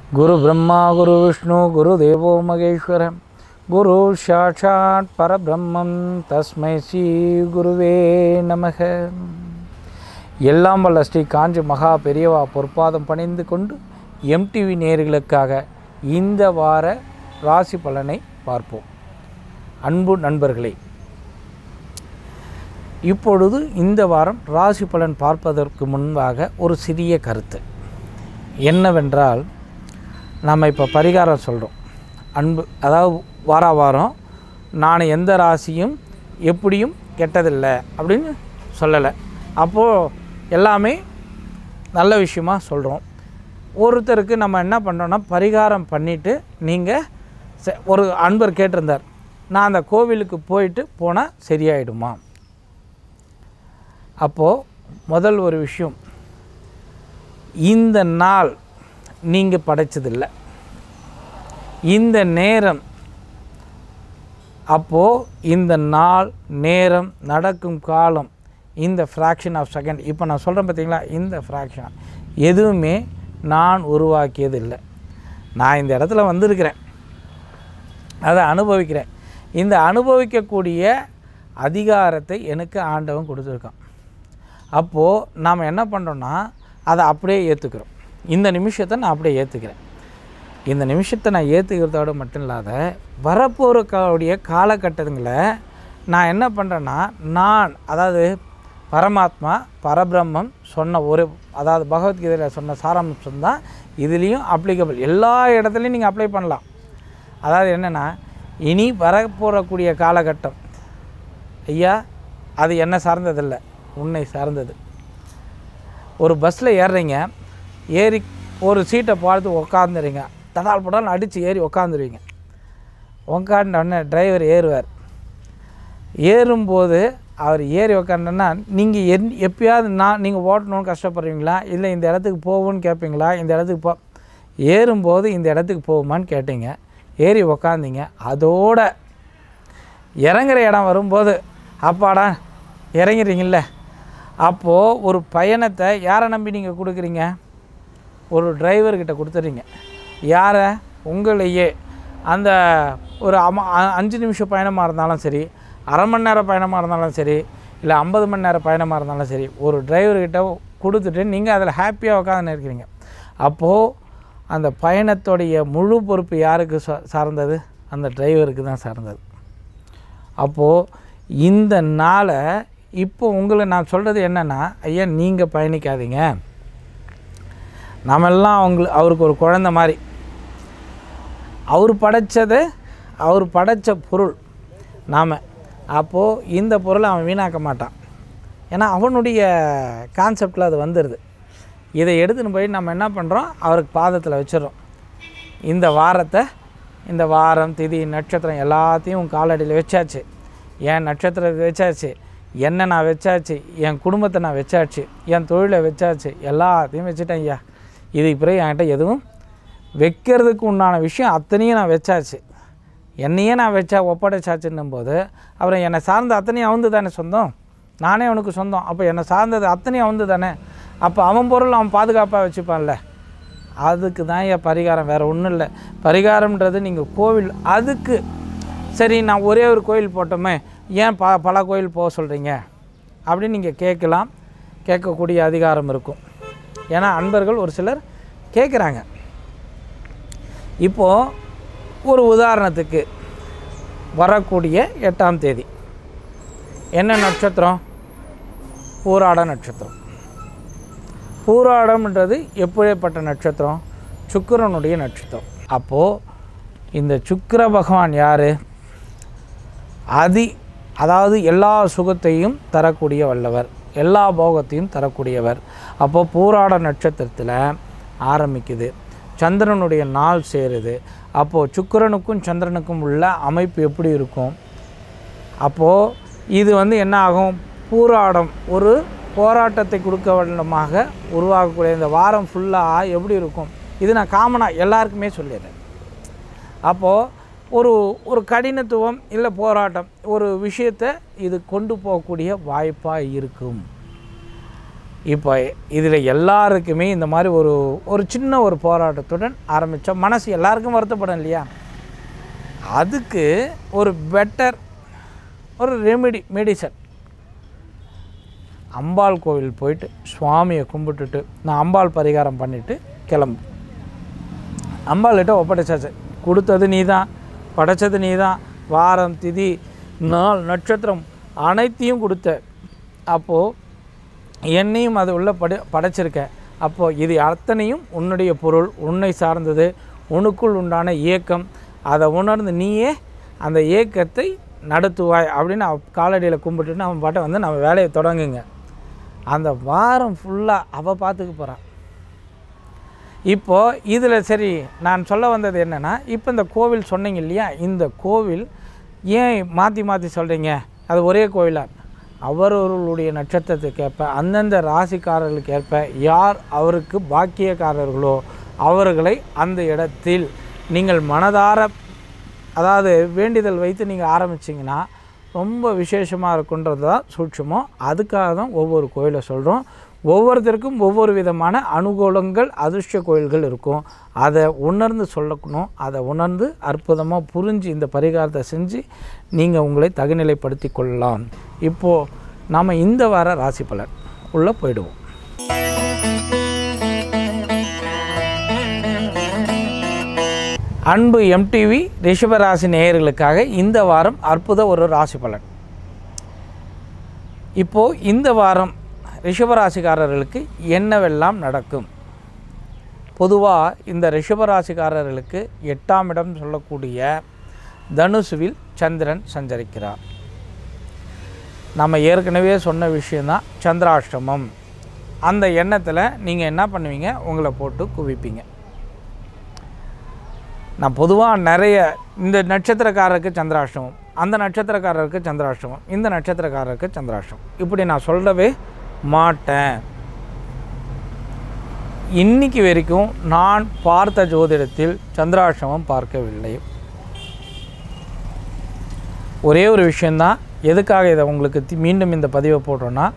குரு பிரம்மா குரு விஷ்ணு குரு தேவோ மகேஸ்வர குரு சாட்சாத் பரபிரம்மம் தஸ்மை ஸ்ரீ குருவே நமக எல்லாம் வல்ல ஸ்ரீ காஞ்சி மகா பெரியவா பொற்பாதம் பணிந்து கொண்டு எம்டிவி நேயர்களுக்காக இந்த வார ராசி பலனை பார்ப்போம் அன்பு நண்பர்களே இப்பொழுது இந்த வாரம் ராசி பலன் பார்ப்பதற்கு முன்பாக ஒரு சிறிய கருத்து என்னவென்றால் நம்ம இப்போ பரிகாரம் சொல்கிறோம் அன்பு அதாவது வார வாரம் நான் எந்த ராசியும் எப்படியும் கெட்டதில்லை அப்படின்னு சொல்லலை அப்போது எல்லாமே நல்ல விஷயமா சொல்கிறோம் ஒருத்தருக்கு நம்ம என்ன பண்ணுறோன்னா பரிகாரம் பண்ணிவிட்டு நீங்கள் ஒரு அன்பர் கேட்டிருந்தார் நான் அந்த கோவிலுக்கு போயிட்டு போனால் சரியாயிடுமா அப்போது முதல் ஒரு விஷயம் இந்த நாள் நீங்கள் படைச்சதில்லை இந்த நேரம் அப்போது இந்த நாள் நேரம் நடக்கும் காலம் இந்த ஃப்ராக்ஷன் ஆஃப் செகண்ட் இப்போ நான் சொல்கிறேன் பார்த்தீங்களா இந்த ஃப்ராக்ஷன் எதுவுமே நான் உருவாக்கியது இல்லை நான் இந்த இடத்துல வந்திருக்கிறேன் அதை அனுபவிக்கிறேன் இந்த அனுபவிக்கக்கூடிய அதிகாரத்தை எனக்கு ஆண்டவன் கொடுத்துருக்கான் அப்போது நாம் என்ன பண்ணுறோன்னா அதை அப்படியே ஏற்றுக்கிறோம் இந்த நிமிஷத்தை நான் அப்படியே ஏற்றுக்கிறேன் இந்த நிமிஷத்தை நான் ஏற்றுக்கிறதோடு மட்டும் இல்லாத வரப்போகிறக்கூடிய காலகட்டங்களை நான் என்ன பண்ணுறேன்னா நான் அதாவது பரமாத்மா பரபிரம்மம் சொன்ன ஒரு அதாவது பகவத்கீதையில் சொன்ன சாராம்சம் தான் இதுலேயும் அப்ளிகபிள் எல்லா இடத்துலையும் நீங்கள் அப்ளை பண்ணலாம் அதாவது என்னென்னா இனி வரப்போகக்கூடிய காலகட்டம் ஐயா அது என்ன சார்ந்ததில்லை உன்னை சார்ந்தது ஒரு பஸ்ஸில் ஏறுறீங்க ஏறி ஒரு சீட்டை பார்த்து உக்காந்துறீங்க தடால் படால் அடித்து ஏறி உக்காந்துருவீங்க உக்காண்ட உடனே டிரைவர் ஏறுவார் ஏறும்போது அவர் ஏறி உக்காண்டன்னா நீங்கள் என் எப்பயாவது நான் நீங்கள் ஓட்டணும்னு கஷ்டப்படுறீங்களா இல்லை இந்த இடத்துக்கு போகும்னு கேட்பீங்களா இந்த இடத்துக்கு போ ஏறும்போது இந்த இடத்துக்கு போகுமான்னு கேட்டீங்க ஏறி உக்காந்தீங்க அதோட இறங்குற இடம் வரும்போது அப்பாடா இறங்கிறீங்கள அப்போது ஒரு பயணத்தை யாரை நம்பி நீங்கள் கொடுக்குறீங்க ஒரு டிரைவர்கிட்ட கொடுத்துறீங்க யாரை உங்களையே அந்த ஒரு அம அ- அஞ்சு நிமிஷம் பயணமாக இருந்தாலும் சரி அரை மணி நேரம் பயணமாக இருந்தாலும் சரி இல்லை ஐம்பது மணி நேரம் பயணமாக இருந்தாலும் சரி ஒரு டிரைவர்கிட்ட கொடுத்துட்டு நீங்கள் அதில் ஹாப்பியாக உட்காந்து இருக்கிறீங்க அப்போது அந்த பயணத்துடைய முழு பொறுப்பு யாருக்கு சா- சார்ந்தது அந்த டிரைவருக்கு தான் சார்ந்தது அப்போது இந்த நாளை இப்போ உங்களை நான் சொல்கிறது என்னென்னா ஐயா நீங்கள் பயணிக்காதீங்க நாமெல்லாம் அவங்க அவருக்கு ஒரு குழந்த மாதிரி அவர் படைச்சது அவர் படைச்ச பொருள் நாம் அப்போது இந்த பொருளை அவன் வீணாக்க மாட்டான் ஏன்னா அவனுடைய கான்செப்டில் அது வந்துடுது இதை எடுத்துன்னு போய் நம்ம என்ன பண்ணுறோம் அவருக்கு பாதத்தில் வச்சிடறோம் இந்த வாரத்தை இந்த வாரம் திதி நட்சத்திரம் எல்லாத்தையும் உன் காலடியில் வச்சாச்சு என் நட்சத்திரத்தை வச்சாச்சு என்னை நான் வச்சாச்சு என் குடும்பத்தை நான் வச்சாச்சு என் தொழிலை வச்சாச்சு எல்லாத்தையும் வச்சுட்டேன் ஐயா இதுக்கு பிறகு என்கிட்ட எதுவும் வைக்கிறதுக்கு உண்டான விஷயம் அத்தனையும் நான் வச்சாச்சு என்னையே நான் வச்சா ஒப்படைச்சாச்சுன்னும் போது அப்புறம் என்னை சார்ந்த அத்தனையும் அவந்து தானே சொந்தம் நானே அவனுக்கு சொந்தம் அப்போ என்னை சார்ந்தது அத்தனையும் அவந்து தானே அப்போ அவன் பொருள் அவன் பாதுகாப்பாக வச்சுப்பான்ல அதுக்கு தான் என் பரிகாரம் வேறு ஒன்றும் இல்லை பரிகாரம்ன்றது நீங்கள் கோவில் அதுக்கு சரி நான் ஒரே ஒரு கோயில் போட்டோமே ஏன் ப பல கோயில் போக சொல்கிறீங்க அப்படின்னு நீங்கள் கேட்கலாம் கேட்கக்கூடிய அதிகாரம் இருக்கும் ஏன்னா அன்பர்கள் ஒரு சிலர் கேட்குறாங்க இப்போது ஒரு உதாரணத்துக்கு வரக்கூடிய எட்டாம் தேதி என்ன நட்சத்திரம் பூராட நட்சத்திரம் பூராடம்ன்றது எப்படிப்பட்ட நட்சத்திரம் சுக்கிரனுடைய நட்சத்திரம் அப்போது இந்த சுக்கிர பகவான் யார் அதி அதாவது எல்லா சுகத்தையும் தரக்கூடிய வல்லவர் எல்லா போகத்தையும் தரக்கூடியவர் அப்போது பூராட நட்சத்திரத்தில் ஆரம்பிக்குது சந்திரனுடைய நாள் சேருது அப்போது சுக்கிரனுக்கும் சந்திரனுக்கும் உள்ள அமைப்பு எப்படி இருக்கும் அப்போது இது வந்து என்ன ஆகும் பூராடம் ஒரு போராட்டத்தை கொடுக்க வண்ணமாக உருவாகக்கூடிய இந்த வாரம் ஃபுல்லாக எப்படி இருக்கும் இது நான் காமனாக எல்லாருக்குமே சொல்லிடுறேன் அப்போது ஒரு ஒரு கடினத்துவம் இல்லை போராட்டம் ஒரு விஷயத்தை இது கொண்டு போகக்கூடிய வாய்ப்பாக இருக்கும் இப்போ இதில் எல்லாருக்குமே இந்த மாதிரி ஒரு ஒரு சின்ன ஒரு போராட்டத்துடன் ஆரம்பித்தோம் மனசு எல்லாருக்கும் வருத்தப்படும் இல்லையா அதுக்கு ஒரு பெட்டர் ஒரு ரெமிடி மெடிசன் அம்பாள் கோவில் போயிட்டு சுவாமியை கும்பிட்டுட்டு நான் அம்பாள் பரிகாரம் பண்ணிவிட்டு கிளம்பு அம்பாள்கிட்ட ஒப்படைச்சாச்சு கொடுத்தது நீ தான் படைச்சது நீ தான் வாரம் திதி நாள் நட்சத்திரம் அனைத்தையும் கொடுத்த அப்போது என்னையும் அது உள்ள படை படைச்சிருக்க அப்போது இது அத்தனையும் உன்னுடைய பொருள் உன்னை சார்ந்தது உனக்குள் உண்டான இயக்கம் அதை உணர்ந்து நீயே அந்த இயக்கத்தை நடத்துவாய் அப்படின்னு அவ காலடியில் கும்பிட்டுட்டு அவன் பாட்டை வந்து நம்ம வேலையை தொடங்குங்க அந்த வாரம் ஃபுல்லாக அவள் பார்த்துக்க போகிறான் இப்போது இதில் சரி நான் சொல்ல வந்தது என்னென்னா இப்போ இந்த கோவில் சொன்னீங்க இல்லையா இந்த கோவில் ஏன் மாற்றி மாற்றி சொல்கிறீங்க அது ஒரே கோவிலா அவரவர்களுடைய நட்சத்திரத்துக்கு ஏற்ப அந்தந்த ராசிக்காரர்களுக்கு ஏற்ப யார் அவருக்கு பாக்கியக்காரர்களோ அவர்களை அந்த இடத்தில் நீங்கள் மனதார அதாவது வேண்டிதல் வைத்து நீங்கள் ஆரம்பிச்சிங்கன்னா ரொம்ப விசேஷமாக இருக்குன்றது தான் சூட்சமம் அதுக்காக தான் ஒவ்வொரு கோயிலை சொல்கிறோம் ஒவ்வொருத்தருக்கும் ஒவ்வொரு விதமான அனுகூலங்கள் அதிர்ஷ்ட கோயில்கள் இருக்கும் அதை உணர்ந்து சொல்லக்கணும் அதை உணர்ந்து அற்புதமாக புரிஞ்சு இந்த பரிகாரத்தை செஞ்சு நீங்கள் உங்களை தகுநிலைப்படுத்தி கொள்ளலாம் இப்போது நாம் இந்த வார ராசி பலன் உள்ளே போயிடுவோம் அன்பு எம்டிவி ரிஷபராசி நேயர்களுக்காக இந்த வாரம் அற்புத ஒரு ராசி பலன் இப்போது இந்த வாரம் ரிஷபராசிக்காரர்களுக்கு என்னவெல்லாம் நடக்கும் பொதுவாக இந்த ரிஷபராசிக்காரர்களுக்கு எட்டாம் இடம் சொல்லக்கூடிய தனுசுவில் சந்திரன் சஞ்சரிக்கிறார் நம்ம ஏற்கனவே சொன்ன விஷயந்தான் சந்திராஷ்டமம் அந்த எண்ணத்தில் நீங்கள் என்ன பண்ணுவீங்க உங்களை போட்டு குவிப்பீங்க நான் பொதுவாக நிறைய இந்த நட்சத்திரக்காரருக்கு சந்திராஷ்டமம் அந்த நட்சத்திரக்காரருக்கு சந்திராஷ்டமம் இந்த நட்சத்திரக்காரருக்கு சந்திராஷ்டமம் இப்படி நான் சொல்லவே மாட்டேன் இன்னைக்கு வரைக்கும் நான் பார்த்த ஜோதிடத்தில் சந்திராஷ்டமம் பார்க்கவில்லை ஒரே ஒரு விஷயந்தான் எதுக்காக இதை உங்களுக்கு தி- மீண்டும் இந்த பதிவை போடுறோன்னா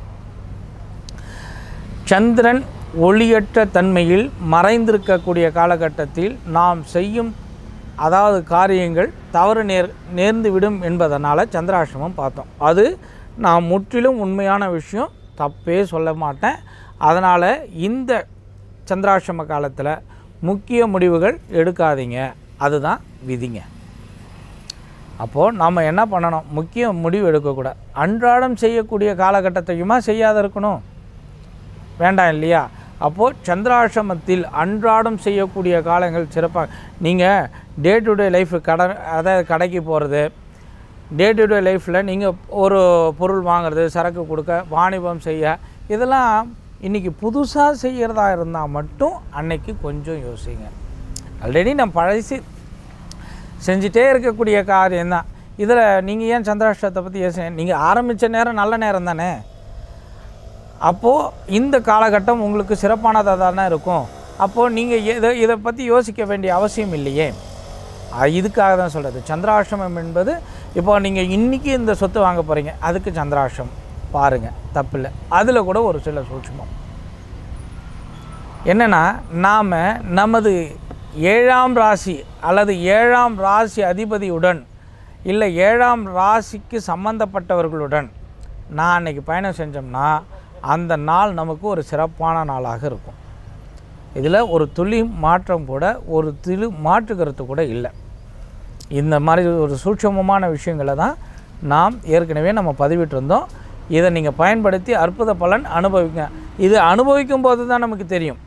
சந்திரன் ஒளியற்ற தன்மையில் மறைந்திருக்கக்கூடிய காலகட்டத்தில் நாம் செய்யும் அதாவது காரியங்கள் தவறு நேர் நேர்ந்து விடும் என்பதனால் சந்திராஷ்டமம் பார்த்தோம் அது நான் முற்றிலும் உண்மையான விஷயம் தப்பே சொல்ல மாட்டேன் அதனால் இந்த சந்திராஷ்டம காலத்தில் முக்கிய முடிவுகள் எடுக்காதீங்க அதுதான் விதிங்க அப்போது நாம் என்ன பண்ணணும் முக்கிய முடிவு எடுக்கக்கூடாது அன்றாடம் செய்யக்கூடிய காலகட்டத்தையுமா செய்யாத இருக்கணும் வேண்டாம் இல்லையா அப்போது சந்திராசிரமத்தில் அன்றாடம் செய்யக்கூடிய காலங்கள் சிறப்பாக நீங்கள் டே டு டே லைஃப் கடை அதாவது கடைக்கு போகிறது டே டு டே லைஃப்பில் நீங்கள் ஒரு பொருள் வாங்குறது சரக்கு கொடுக்க வாணிபம் செய்ய இதெல்லாம் இன்றைக்கி புதுசாக செய்கிறதா இருந்தால் மட்டும் அன்னைக்கு கொஞ்சம் யோசிங்க ஆல்ரெடி நான் பழசி செஞ்சிட்டே இருக்கக்கூடிய காரியம் தான் இதில் நீங்கள் ஏன் சந்திராஷ்டத்தை பற்றி யோசிங்க நீங்கள் ஆரம்பித்த நேரம் நல்ல நேரம் தானே அப்போது இந்த காலகட்டம் உங்களுக்கு சிறப்பானதாக தானே இருக்கும் அப்போது நீங்கள் இதை இதை பற்றி யோசிக்க வேண்டிய அவசியம் இல்லையே அஹ் இதுக்காக தான் சொல்கிறது சந்திராஷ்டமம் என்பது இப்போ நீங்கள் இன்றைக்கி இந்த சொத்து வாங்க போகிறீங்க அதுக்கு சந்திராஷ்டம் பாருங்கள் தப்பில்லை அதில் கூட ஒரு சில சூட்சமம் என்னென்னா நாம் நமது ஏழாம் ராசி அல்லது ஏழாம் ராசி அதிபதியுடன் இல்லை ஏழாம் ராசிக்கு சம்பந்தப்பட்டவர்களுடன் நான் அன்னைக்கு பயணம் செஞ்சோம்னா அந்த நாள் நமக்கு ஒரு சிறப்பான நாளாக இருக்கும் இதில் ஒரு துளி மாற்றம் கூட ஒரு துளி மாற்று கருத்து கூட இல்லை இந்த மாதிரி ஒரு சூட்சமமான விஷயங்களை தான் நாம் ஏற்கனவே நம்ம பதிவிட்டிருந்தோம் இதை நீங்கள் பயன்படுத்தி அற்புத பலன் அனுபவிங்க இது அனுபவிக்கும் போது தான் நமக்கு தெரியும்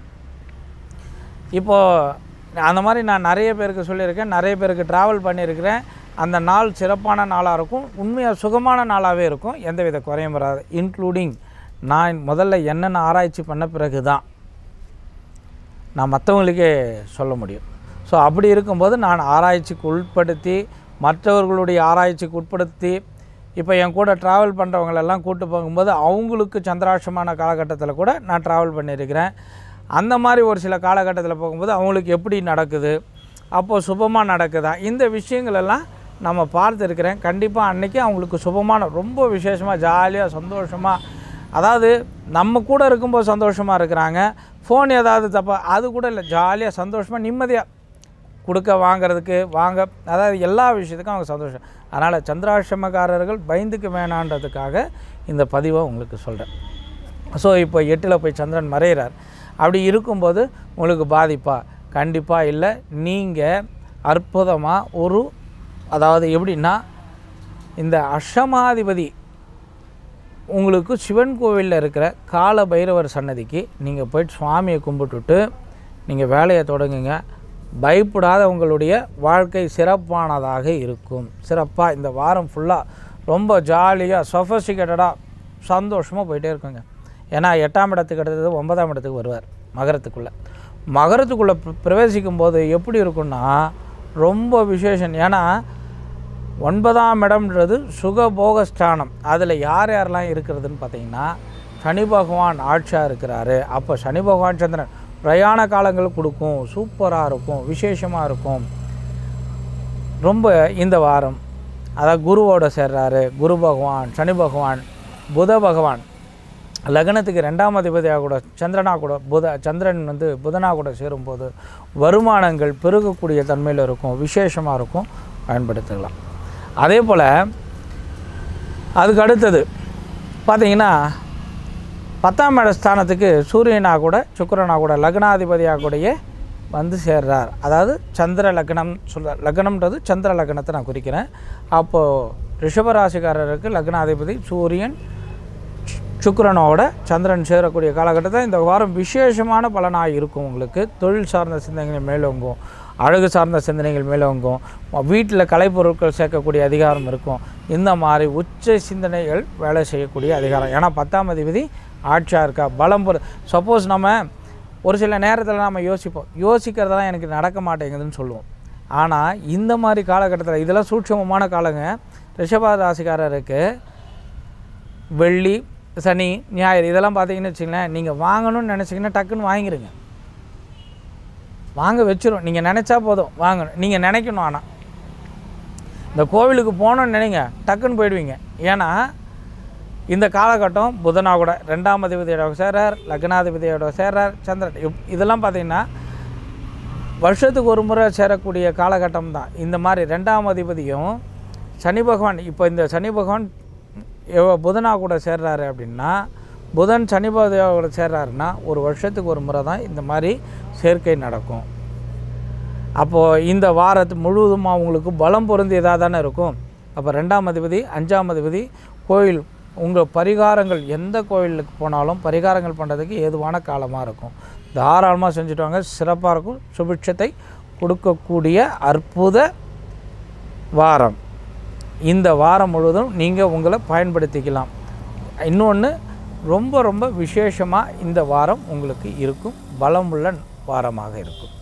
இப்போது அந்த மாதிரி நான் நிறைய பேருக்கு சொல்லியிருக்கேன் நிறைய பேருக்கு ட்ராவல் பண்ணியிருக்கிறேன் அந்த நாள் சிறப்பான நாளாக இருக்கும் உண்மையாக சுகமான நாளாகவே இருக்கும் எந்தவித குறையும் வராது இன்க்ளூடிங் நான் முதல்ல என்னென்ன ஆராய்ச்சி பண்ண பிறகு தான் நான் மற்றவங்களுக்கே சொல்ல முடியும் ஸோ அப்படி இருக்கும்போது நான் ஆராய்ச்சிக்கு உட்படுத்தி மற்றவர்களுடைய ஆராய்ச்சிக்கு உட்படுத்தி இப்போ என் கூட ட்ராவல் பண்ணுறவங்களெல்லாம் கூட்டு போகும்போது அவங்களுக்கு சந்திராட்சமான காலகட்டத்தில் கூட நான் ட்ராவல் பண்ணியிருக்கிறேன் அந்த மாதிரி ஒரு சில காலகட்டத்தில் போகும்போது அவங்களுக்கு எப்படி நடக்குது அப்போது சுபமாக நடக்குதா இந்த விஷயங்கள் எல்லாம் நம்ம பார்த்துருக்கிறேன் கண்டிப்பாக அன்றைக்கி அவங்களுக்கு சுபமான ரொம்ப விசேஷமாக ஜாலியாக சந்தோஷமாக அதாவது நம்ம கூட இருக்கும்போது சந்தோஷமாக இருக்கிறாங்க ஃபோன் ஏதாவது தப்பாக அது கூட இல்லை ஜாலியாக சந்தோஷமாக நிம்மதியாக கொடுக்க வாங்குறதுக்கு வாங்க அதாவது எல்லா விஷயத்துக்கும் அவங்க சந்தோஷம் அதனால் சந்திராசிரமக்காரர்கள் பயந்துக்க வேணான்றதுக்காக இந்த பதிவை உங்களுக்கு சொல்கிறேன் ஸோ இப்போ எட்டில் போய் சந்திரன் மறையிறார் அப்படி இருக்கும்போது உங்களுக்கு பாதிப்பா கண்டிப்பாக இல்லை நீங்கள் அற்புதமாக ஒரு அதாவது எப்படின்னா இந்த அஷ்டமாதிபதி உங்களுக்கு சிவன் கோவிலில் இருக்கிற கால பைரவர் சன்னதிக்கு நீங்கள் போயிட்டு சுவாமியை கும்பிட்டுட்டு நீங்கள் வேலையை தொடங்குங்க பயப்படாத உங்களுடைய வாழ்க்கை சிறப்பானதாக இருக்கும் சிறப்பாக இந்த வாரம் ஃபுல்லாக ரொம்ப ஜாலியாக சொஃபஸ்டிகேட்டடாக சந்தோஷமாக போயிட்டே இருக்குங்க ஏன்னா எட்டாம் இடத்துக்கு அடுத்தது ஒன்பதாம் இடத்துக்கு வருவார் மகரத்துக்குள்ளே மகரத்துக்குள்ளே பிர- பிரவேசிக்கும் போது எப்படி இருக்குன்னா ரொம்ப விசேஷம் ஏன்னா ஒன்பதாம் இடம்ன்றது சுகபோக ஸ்தானம் அதில் யார் யாரெல்லாம் இருக்கிறதுன்னு பார்த்தீங்கன்னா சனி பகவான் ஆட்சியாக இருக்கிறாரு அப்போ சனி பகவான் சந்திரன் பிரயாண காலங்கள் கொடுக்கும் சூப்பராக இருக்கும் விசேஷமாக இருக்கும் ரொம்ப இந்த வாரம் அதாவது குருவோட சேர்றாரு குரு பகவான் சனி பகவான் புத பகவான் லக்னத்துக்கு ரெண்டாம் அதிபதியாக கூட சந்திரனா கூட புத சந்திரன் வந்து புதனா கூட சேரும்போது வருமானங்கள் பெருகக்கூடிய தன்மையில் இருக்கும் விசேஷமாக இருக்கும் பயன்படுத்திக்கலாம் அதே போல் அதுக்கு அடுத்தது பார்த்தீங்கன்னா பத்தாம் இட ஸ்தானத்துக்கு சூரியனா கூட சுக்கிரனா கூட லக்னாதிபதியாக கூடயே வந்து சேர்றார் அதாவது சந்திர லக்னம் சொல்ல லக்னம்ன்றது சந்திர லக்னத்தை நான் குறிக்கிறேன் அப்போது ரிஷபராசிக்காரருக்கு லக்னாதிபதி சூரியன் சுக்கிரனோட சந்திரன் சேரக்கூடிய காலகட்டத்தில் இந்த வாரம் விசேஷமான பலனாக இருக்கும் உங்களுக்கு தொழில் சார்ந்த சிந்தனைகள் மேலோங்கும் அழகு சார்ந்த சிந்தனைகள் மேலோங்கும் வீட்டில் கலைப்பொருட்கள் சேர்க்கக்கூடிய அதிகாரம் இருக்கும் இந்த மாதிரி உச்ச சிந்தனைகள் வேலை செய்யக்கூடிய அதிகாரம் ஏன்னா பத்தாம் அதிபதி ஆட்சியாக இருக்கா பலம் பொரு சப்போஸ் நம்ம ஒரு சில நேரத்தில் நம்ம யோசிப்போம் யோசிக்கிறதெல்லாம் எனக்கு நடக்க மாட்டேங்குதுன்னு சொல்லுவோம் ஆனால் இந்த மாதிரி காலகட்டத்தில் இதெல்லாம் சூட்சமமான காலங்க ரிஷப ராசிக்காரருக்கு வெள்ளி சனி ஞாயிறு இதெல்லாம் பார்த்தீங்கன்னு வச்சுங்களேன் நீங்கள் வாங்கணும்னு நினச்சிங்கன்னா டக்குன்னு வாங்கிருங்க வாங்க வச்சிரும் நீங்கள் நினச்சா போதும் வாங்கணும் நீங்கள் நினைக்கணும் ஆனால் இந்த கோவிலுக்கு போகணும்னு நினைங்க டக்குன்னு போயிடுவீங்க ஏன்னா இந்த காலகட்டம் புதனா கூட ரெண்டாம் அதிபதியோட சேர்றார் லக்னாதிபதியோட சேர்றார் சந்திரன் இப்- இதெல்லாம் பார்த்தீங்கன்னா வருஷத்துக்கு ஒரு முறை சேரக்கூடிய காலகட்டம் தான் இந்த மாதிரி ரெண்டாம் அதிபதியும் சனி பகவான் இப்போ இந்த சனி பகவான் எவ- புதனா கூட சேர்றாரு அப்படின்னா புதன் சனி பகவான் கூட சேர்றாருன்னா ஒரு வருஷத்துக்கு ஒரு முறை தான் இந்த மாதிரி சேர்க்கை நடக்கும் அப்போது இந்த வாரத்து முழுவதுமாக உங்களுக்கு பலம் பொருந்தியதாக தானே இருக்கும் அப்போ ரெண்டாம் அதிபதி அஞ்சாம் அதிபதி கோயில் உங்கள் பரிகாரங்கள் எந்த கோயிலுக்கு போனாலும் பரிகாரங்கள் பண்ணுறதுக்கு ஏதுவான காலமாக இருக்கும் தாராளமாக செஞ்சுட்டு வாங்க சிறப்பாக இருக்கும் சுபிட்சத்தை கொடுக்கக்கூடிய அற்புத வாரம் இந்த வாரம் முழுவதும் நீங்கள் உங்களை பயன்படுத்திக்கலாம் இன்னொன்று ரொம்ப ரொம்ப விசேஷமாக இந்த வாரம் உங்களுக்கு இருக்கும் பலமுள்ள வாரமாக இருக்கும்